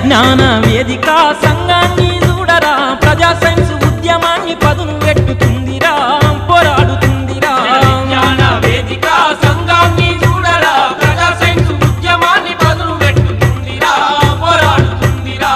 విజ్ఞాన వేదిక సంఘాన్ని చూడరా ప్రజా సైన్స్ ఉద్యమాన్ని పదును పెట్టుతుందిరా పోరాడుతుందిరా విజ్ఞాన వేదిక సంఘాన్ని చూడరా ప్రజా సైన్స్ ఉద్యమాన్ని పదును పెట్టుతుందిరా పోరాడుతుందిరా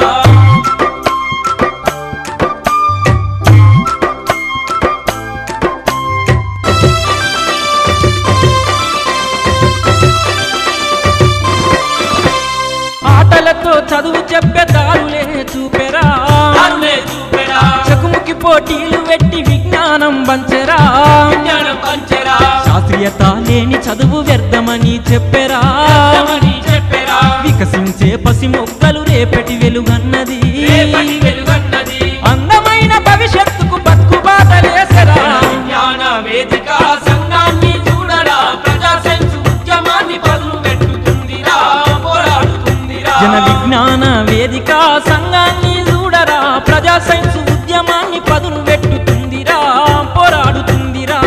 ఆటలతో చదువు చెప్పే దారులే చూపెరా దారులే చూపెరా చకుముకి పోటీలు పెట్టి విజ్ఞానం పంచెరా విజ్ఞానం పంచెరా శాస్త్రీయత లేని చదువు వ్యర్థమని చెప్పెరా అర్థమని చెప్పెరా వికసించే పసి మొక్కలు రేపటి వెలుగన్నది రేపటి వెలుగన్నది అందమైన భవిష్యత్తుకు బతుకు బాటలేసరా విజ్ఞాన వేదిక సంఘాన్ని చూడరా ప్రజా సైన్స్ ఉద్యమాన్ని పదును పెట్టుతుందిరా పోరాడుతుందిరా జన విజ్ఞాన వేదిక సంఘాన్ని చూడరా ప్రజా సైన్స్ ఉద్యమాన్ని పదును పెట్టుతుందిరా పోరాడుతుందిరా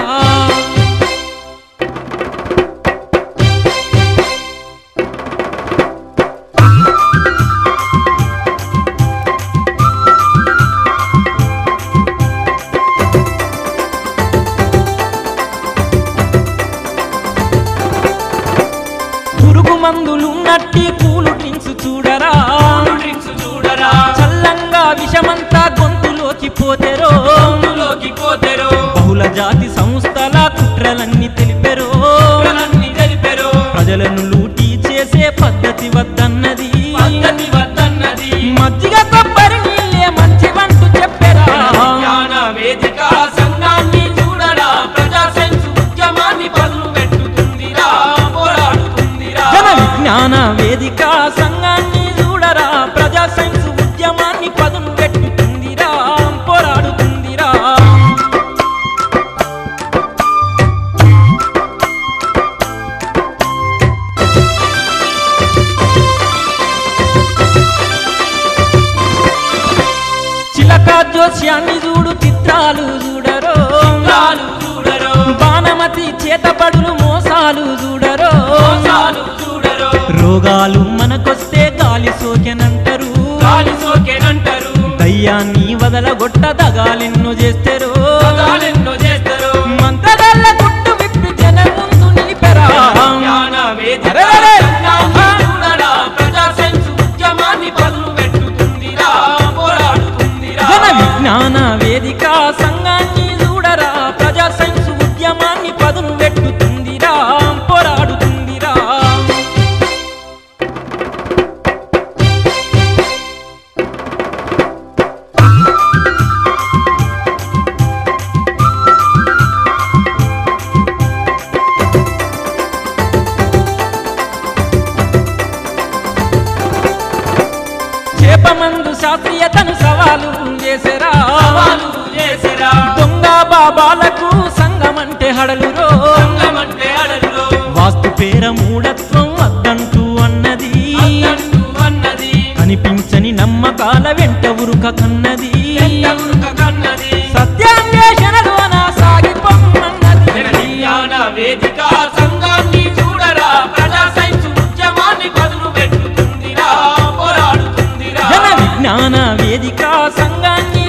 పురుగు మందులు నట్టి కూలు డ్రింక్స్ చూడరా డ్రింక్స్ చూడరా చల్లంగా విషమంతా గొంతులోకి పోతెరో అందులోకి పోతెరో బహుళ జాతి సంస్థల కుట్రలన్నీ తెలిపెరో కుట్రలన్నీ తెలిపెరో ప్రజలను లూటీ చేసే పద్ధతి వద్దన్నది పద్ధతి వద్దన్నది మజ్జిగ కొబ్బరి నీళ్ళే మంచివంటూ చెప్పెరా విజ్ఞాన వేదిక సంఘాన్ని చూడరా ప్రజా సైన్స్ ఉద్యమాన్ని పదును పెట్టుతుందిరా పోరాడుతుందిరా జన విజ్ఞాన వేదిక సంఘాన్ని చూడరా ప్రజా సైన్స్ ఉద్యమాన్ని పదును పెట్టుతుందిరా పోరాడుతుందిరా చిలక జోస్యాన్ని చూడు చిత్రాలు చూడరో చిత్రాలు చూడరో బాణమతి చేతపడులు మోసాలు చూడరో మోసాలు చూడరో రోగాలు మనకొస్తే గాలి సోకెనంటారు గాలి సోకేనంటారు దయ్యాన్ని వదలగొట్ట దగాలెన్నో చేస్తారు పదాలెన్నో చేస్తారు మంత్రగల్ల గుట్టు విప్పి జన ముందు నిలిపెరా జ్ఞాన వేదిక అరెరెరె! సంఘాన్ని చూడరా ప్రజా సైన్స్ ఉద్యమాన్ని పదును పెట్టుతుందిరా పోరాడుతుందిరా జన విజ్ఞాన వేదిక సంఘాన్ని చూడరా ప్రజా సైన్స్ ఉద్యమాన్ని పదును పెట్టుతుందిరా పోరాడుతుందిరా చేపమందు శాస్త్రీయతను సవాలు చేసరా సవాలు చేసిరా దొంగ బాబాలకు సంఘమంటే హడలురో సంఘమంటే అడలులో వాస్తు పేర మూఢత్వం వద్దంటూ అన్నది అద్దంటూ అన్నది కనిపించని నమ్మకాల వెంట ఉరుక కన్నది ఎంత ఉరుక కన్నది సత్యాన్వేషణలోన సాగిపోన్నది విజ్ఞాన వేదిక సంఘాన్ని చూడరా ప్రజా సైన్స్ ఉద్యమాన్ని పదును పెట్టుతుందిరా పోరాడుతుందిరా జన విజ్ఞాన వేదిక సంఘాన్ని